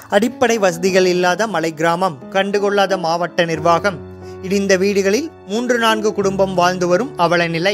அடிப்படை வசதிகள் இல்லாத மலை கிராமம் கண்டுகொள்ளாத மாவட்ட நிர்வாகம் இடிந்த வீடுகளில் மூன்று நான்கு குடும்பம் வாழ்ந்து வரும் அவல நிலை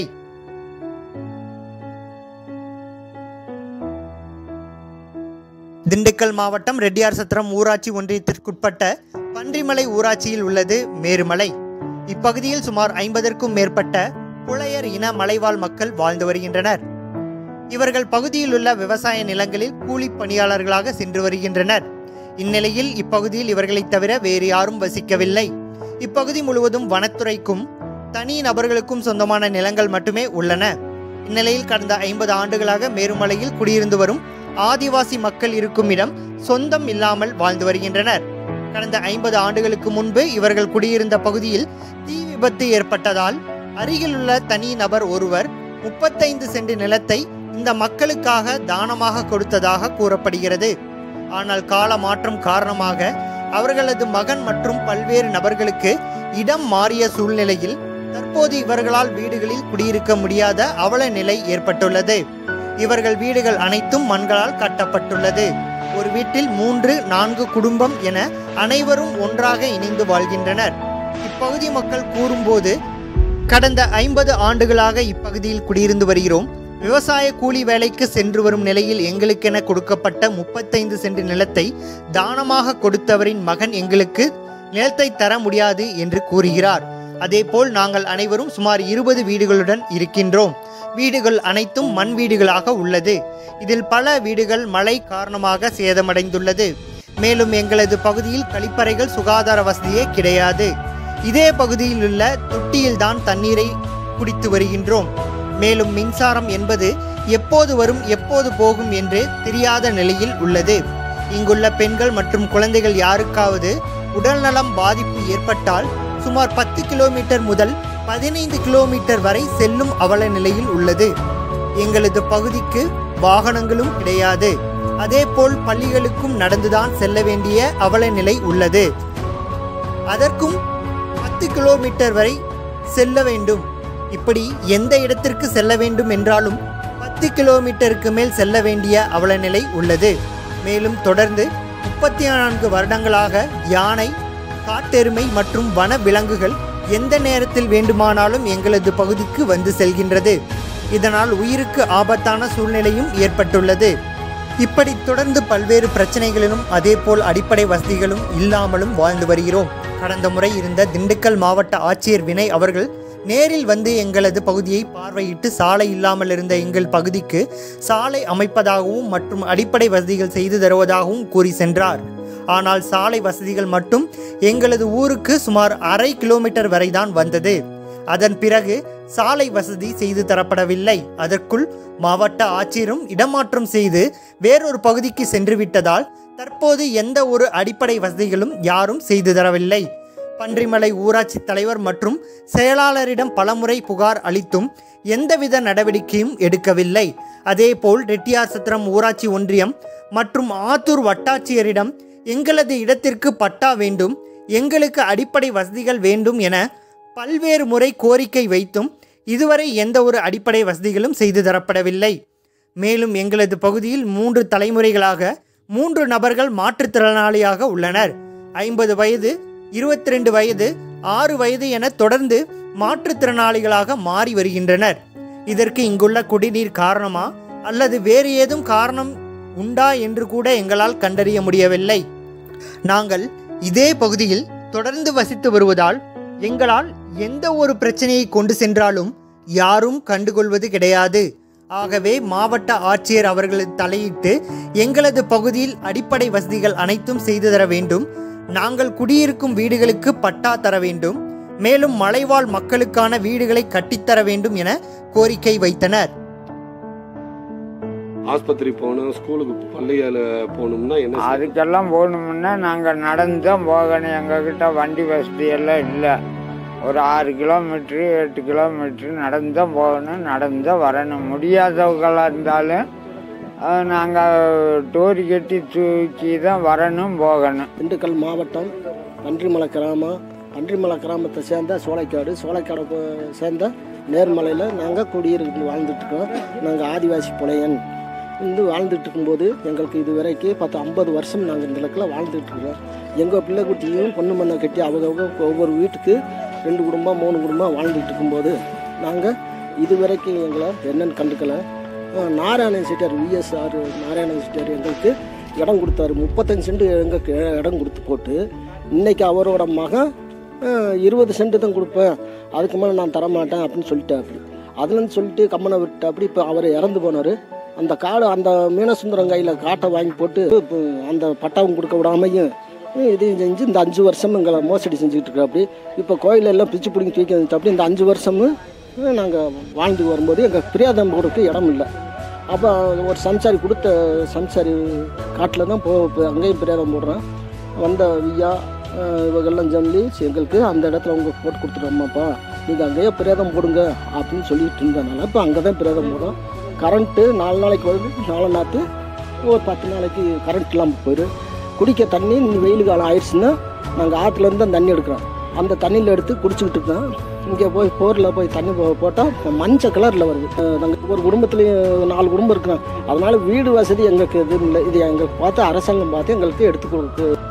திண்டுக்கல் மாவட்டம் ரெட்டியார் சத்திரம் ஊராட்சி ஒன்றியத்திற்குட்பட்ட பன்றிமலை ஊராட்சியில் உள்ளது மேருமலை இப்பகுதியில் சுமார் ஐம்பதற்கும் மேற்பட்ட புலையர் இன மலைவாழ் மக்கள் வாழ்ந்து வருகின்றனர் இவர்கள் பகுதியில் உள்ள விவசாய நிலங்களில் கூலிப் பணியாளர்களாக சென்று வருகின்றனர் இந்நிலையில் இப்பகுதியில் இவர்களைத் தவிர வேறு யாரும் வசிக்கவில்லை இப்பகுதி முழுவதும் வனத்துறைக்கும் தனி நபர்களுக்கும் சொந்தமான நிலங்கள் மட்டுமே உள்ளன இந்நிலையில் கடந்த ஐம்பது ஆண்டுகளாக மேருமலையில் குடியிருந்து வரும் ஆதிவாசி மக்கள் இருக்கும் இடம் சொந்தம் இல்லாமல் வாழ்ந்து வருகின்றனர் கடந்த ஐம்பது ஆண்டுகளுக்கு முன்பு இவர்கள் குடியிருந்த பகுதியில் தீ விபத்து ஏற்பட்டதால் அருகிலுள்ள தனி நபர் ஒருவர் முப்பத்தைந்து சென்ட் நிலத்தை இந்த மக்களுக்காக தானமாக கொடுத்ததாக கூறப்படுகிறது ஆனால் கால மாற்றம் காரணமாக அவர்களது மகன் மற்றும் பல்வேறு நபர்களுக்கு இடம் மாறிய சூழ்நிலையில் தற்போது இவர்களால் வீடுகளில் குடியிருக்க முடியாத அவல நிலை ஏற்பட்டுள்ளது இவர்கள் வீடுகள் அனைத்தும் மண்களால் கட்டப்பட்டுள்ளது ஒரு வீட்டில் மூன்று நான்கு குடும்பம் என அனைவரும் ஒன்றாக இணைந்து வாழ்கின்றனர் இப்பகுதி மக்கள் கூறும்போது கடந்த ஐம்பது ஆண்டுகளாக இப்பகுதியில் குடியிருந்து வருகிறோம் விவசாய கூலி வேலைக்கு சென்று வரும் நிலையில் எங்களுக்கென கொடுக்கப்பட்ட முப்பத்தைந்து சென்ட் நிலத்தை தானமாக கொடுத்தவரின் மகன் எங்களுக்கு நிலத்தை தர முடியாது என்று கூறுகிறார் அதேபோல் நாங்கள் அனைவரும் சுமார் இருபது வீடுகளுடன் இருக்கின்றோம் வீடுகள் அனைத்தும் மண் வீடுகளாக உள்ளது இதில் பல வீடுகள் மழை காரணமாக சேதமடைந்துள்ளது மேலும் எங்களது பகுதியில் கழிப்பறைகள் சுகாதார வசதியே கிடையாது இதே பகுதியில் உள்ள தொட்டியில்தான் தண்ணீரை குடித்து வருகின்றோம் மேலும் மின்சாரம் என்பது எப்போது வரும் எப்போது போகும் என்று தெரியாத நிலையில் உள்ளது இங்குள்ள பெண்கள் மற்றும் குழந்தைகள் யாருக்காவது உடல்நலம் பாதிப்பு ஏற்பட்டால் சுமார் பத்து கிலோமீட்டர் முதல் பதினைந்து கிலோமீட்டர் வரை செல்லும் அவல நிலையில் உள்ளது எங்களது பகுதிக்கு வாகனங்களும் கிடையாது அதேபோல் பள்ளிகளுக்கும் நடந்துதான் செல்ல வேண்டிய அவல நிலை உள்ளது அதற்கும் பத்து கிலோமீட்டர் வரை செல்ல வேண்டும் இப்படி எந்த இடத்திற்கு செல்ல வேண்டும் என்றாலும் பத்து கிலோமீட்டருக்கு மேல் செல்ல வேண்டிய அவல நிலை உள்ளது மேலும் தொடர்ந்து முப்பத்தி நான்கு வருடங்களாக யானை காட்டெருமை மற்றும் வன விலங்குகள் எந்த நேரத்தில் வேண்டுமானாலும் எங்களது பகுதிக்கு வந்து செல்கின்றது இதனால் உயிருக்கு ஆபத்தான சூழ்நிலையும் ஏற்பட்டுள்ளது இப்படி தொடர்ந்து பல்வேறு பிரச்சனைகளிலும் அதேபோல் அடிப்படை வசதிகளும் இல்லாமலும் வாழ்ந்து வருகிறோம் கடந்த முறை இருந்த திண்டுக்கல் மாவட்ட ஆட்சியர் வினய் அவர்கள் நேரில் வந்து எங்களது பகுதியை பார்வையிட்டு சாலை இல்லாமல் இருந்த எங்கள் பகுதிக்கு சாலை அமைப்பதாகவும் மற்றும் அடிப்படை வசதிகள் செய்து தருவதாகவும் கூறி சென்றார் ஆனால் சாலை வசதிகள் மட்டும் எங்களது ஊருக்கு சுமார் அரை கிலோமீட்டர் வரைதான் வந்தது அதன் பிறகு சாலை வசதி செய்து தரப்படவில்லை அதற்குள் மாவட்ட ஆட்சியரும் இடமாற்றம் செய்து வேறொரு பகுதிக்கு சென்று விட்டதால் தற்போது எந்த ஒரு அடிப்படை வசதிகளும் யாரும் செய்து தரவில்லை பன்றிமலை ஊராட்சி தலைவர் மற்றும் செயலாளரிடம் பலமுறை புகார் அளித்தும் எந்தவித நடவடிக்கையும் எடுக்கவில்லை அதேபோல் ரெட்டியார் சத்திரம் ஊராட்சி ஒன்றியம் மற்றும் ஆத்தூர் வட்டாட்சியரிடம் எங்களது இடத்திற்கு பட்டா வேண்டும் எங்களுக்கு அடிப்படை வசதிகள் வேண்டும் என பல்வேறு முறை கோரிக்கை வைத்தும் இதுவரை எந்த ஒரு அடிப்படை வசதிகளும் செய்து தரப்படவில்லை மேலும் எங்களது பகுதியில் மூன்று தலைமுறைகளாக மூன்று நபர்கள் மாற்றுத்திறனாளியாக உள்ளனர் ஐம்பது வயது இருபத்தி ரெண்டு வயது ஆறு வயது என தொடர்ந்து மாற்றுத்திறனாளிகளாக மாறி வருகின்றனர் இதற்கு இங்குள்ள குடிநீர் காரணமா அல்லது வேறு ஏதும் காரணம் உண்டா என்று கூட எங்களால் கண்டறிய முடியவில்லை நாங்கள் இதே பகுதியில் தொடர்ந்து வசித்து வருவதால் எங்களால் எந்த ஒரு பிரச்சனையை கொண்டு சென்றாலும் யாரும் கண்டுகொள்வது கிடையாது ஆகவே மாவட்ட ஆட்சியர் அவர்களது தலையிட்டு எங்களது பகுதியில் அடிப்படை வசதிகள் அனைத்தும் செய்து தர வேண்டும் நாங்கள் குடியிருக்கும் வீடுகளுக்கு பட்டா தர வேண்டும் மேலும் மலைவாழ் மக்களுக்கான வீடுகளை கட்டித்தர வேண்டும் என கோரிக்கை வைத்தனர் ஆஸ்பத்திரி போகணும் ஸ்கூலுக்கு பள்ளியில் போகணும்னா என்ன செய்யணும்? அதுக்கெல்லாம் போகணுமுன்னா நாங்கள் நடந்து தான் போகணும் எங்ககிட்ட வண்டி வசதி எல்லாம் இல்லை ஒரு ஆறு கிலோமீட்ரு எட்டு கிலோமீட்ரு நடந்து தான் போகணும் நடந்து தான் வரணும் முடியாதவங்களாக இருந்தாலும் நாங்கள் டோரி கட்டி தூக்கி தான் வரணும் போகணும் திண்டுக்கல் மாவட்டம் பன்றிமலை கிராமம் பன்றிமலை கிராமத்தை சேர்ந்த சோலைக்காடு சோலைக்காடு போ- சேர்ந்த நேர்மலையில் நாங்கள் குடியிருந்து வாழ்ந்துட்டுருக்கோம் நாங்கள் ஆதிவாசி புலையன் வந்து வாழ்ந்துட்டு இருக்கும்போது எங்களுக்கு இது வரைக்கும் பத்து ஐம்பது வருஷம் நாங்கள் இந்த இடத்துல வாழ்ந்துட்டு இருக்கிறோம் எங்கள் பிள்ளை குட்டியும் பொண்ணு மண்ணை கட்டி அவங்கவுங்க ஒவ்வொரு வீட்டுக்கு ரெண்டு குடும்பம் மூணு குடும்பம் வாழ்ந்துட்டு இருக்கும்போது நாங்கள் இது வரைக்கும் எங்களை என்னன்னு கண்டுக்கல அஹ் நாராயணன் செட்டியார் விஎஸ்ஆர் நாராயணன் செட்டியார் எங்களுக்கு இடம் கொடுத்தாரு முப்பத்தஞ்சு சென்ட் எங்களுக்கு இடம் கொடுத்து போட்டு இன்னைக்கு அவரோட மகன் அஹ், இருபது சென்ட் தான் கொடுப்பேன் அதுக்கு மேலே நான் தரமாட்டேன் அப்படின்னு சொல்லிட்டேன் அப்படி அதுலன்னு சொல்லிட்டு கம்மனை விட்டு அப்படி இப்போ அவர் இறந்து போனார் அந்த காடு அந்த மீனசுந்தரம் கையில் காட்டை வாங்கி போட்டு இப்போ அந்த பட்டாவும் கொடுக்க விடாமையும் ஹம், இதையும் செஞ்சு இந்த அஞ்சு வருஷம் எங்களை மோசடி செஞ்சுக்கிட்டு இருக்கோம் அப்படி இப்போ கோயில் எல்லாம் பிச்சு பிடிங்கி தூக்கி வந்துட்டு அப்படி இந்த அஞ்சு வருஷமும் நாங்கள் வாழ்ந்து வரும்போது எங்கள் பிரியாதம் கொடுக்க இடம் இல்லை அப்போ ஒரு சம்சாரி கொடுத்த சம்சாரி காட்டில் தான் போ போ- அங்கேயும் பிரியாதம் போடுறேன் வந்த வியா அஹ், இவங்கெல்லாம் சொல்லி சரி, எங்களுக்கு அந்த இடத்துல அவங்க போட்டு கொடுத்துட்டோம்மாப்பா நீங்கள் அங்கேயே பிரேதம் போடுங்க அப்படின்னு சொல்லிட்டு இருந்ததுனால இப்போ அங்கே தான் பிரேதம் போடுறோம் கரண்ட்டு நாலு நாளைக்கு வருது நாலு நாற்று ஒரு பத்து நாளைக்கு கரண்ட் இல்லாமல் போயிடும் குடிக்க தண்ணி இன்னி வெயில் காலம் ஆயிடுச்சுன்னா நாங்கள் ஆற்றுலேருந்து தான் தண்ணி எடுக்கிறோம் அந்த தண்ணியில் எடுத்து குடிச்சிக்கிட்டு இருக்கோம் இங்கே போய் போரில் போய் தண்ணி போ போட்டால் மஞ்சள் கலரில் வருது நாங்கள் ஒரு குடும்பத்துலேயும் நாலு குடும்பம் இருக்கிறோம் அதனால வீடு வசதி எங்களுக்கு எதுவும் இல்லை இது எங்களுக்கு பார்த்து அரசாங்கம் பார்த்து எங்களுக்கு எடுத்து கொடுக்கு